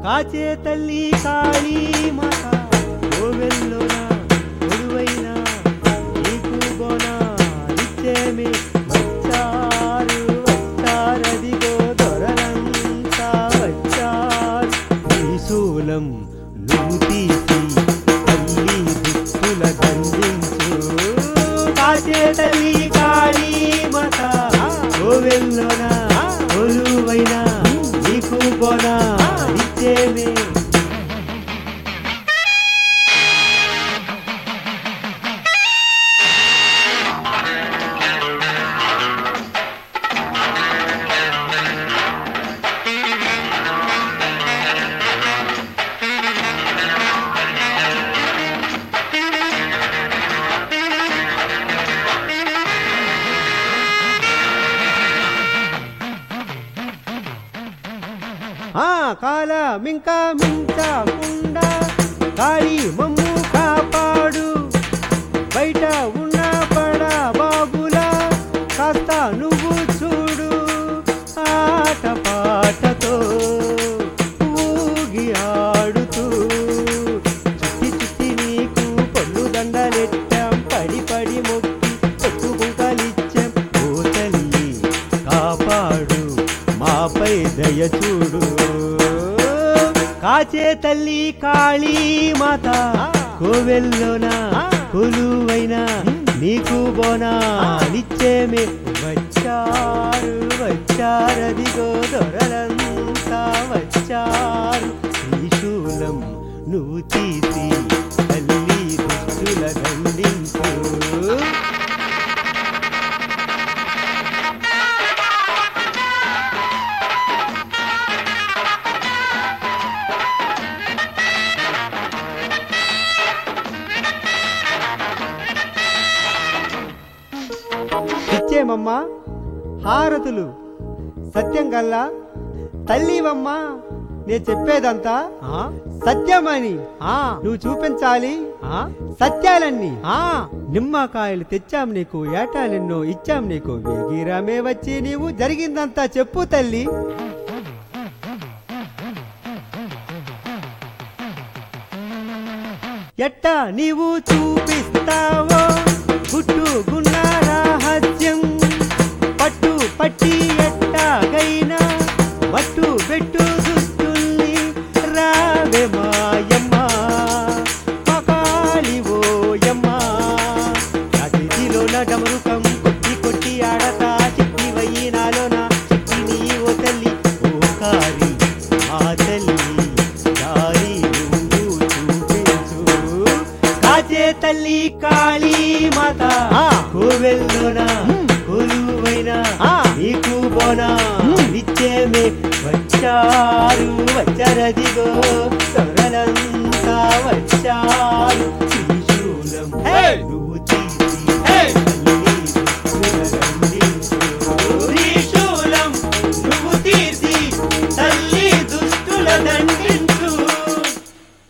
కాచే తల్లి కాళీ మాత కోవెల్లోన కొలువైన నీకు బోనా నిత్యమే వచ్చారు వచ్చారదిగో దొరలంతా వచ్చారు త్రిశూలం నువ్వు తీసి తల్లి దుస్తుల గంధించు కాచే తల్లి కాళీ మాత కోవెల్లోన కొలువైన నీకు బోనా నిత్యమే ఆ కాల మింకా మించకుండా కాళీ మమ్ము కాపాడు బయట ఉన్న పడా బాబులా కాస్త నువ్వు చూడు ఆట పాటతో ఊగి ఆడుతూ చుట్టి చుట్టి నీకు పళ్ళు దండలెట్టాం పడి పడి మొక్కి కొట్టు కుంకలిచ్చాం ఓ తల్లి కాపాడు మాపై దయ చూడు కాచే తల్లి కాళీ మాత కోవెల్లోన కొలువైన నీకు బోనా నిత్యమే వచ్చారు వచ్చారదిగో దొరలంతా వచ్చారు త్రిశూలం నువ్వు తీసి తల్లి దుష్టుల దండించు ఇచ్చేమమ్మా హారతులు సత్యం గల్లా తల్లివమ్మా నేను చెప్పేదంతా సత్యమని నువ్వు చూపించాలి సత్యాలన్నీ నిమ్మకాయలు తెచ్చాం నీకు ఏటాలెన్నో ఇచ్చాం నీకు వేగిరామే వచ్చి నీవు జరిగిందంతా చెప్పు తల్లి ఎట్టా నీవు చూపిస్తావో గుట్టుగున్న రహస్యం పట్టు పట్టి ఎట్టాగైనా మట్టు పెట్టు దుస్తుల్ని రావే మాయమ్మ మకాలి ఓయమ్మ నా చేతిలో నా డమరుకం కొట్టి కొట్టి ఆడతా చిట్టి వయ్యి నాలోన చిట్టి నీ ఓ తల్లి ఓ కారి మా తల్లి దారి నువ్వు చూపించు కాచే తల్లి కాళీ మాత కోవెల్లోన కొలువైన నీకు బోనా నిత్యమే వచ్చారు వచ్చరదిగో సొరలంతా వచ్చారు త్రిశూలం Hey! నువ్వు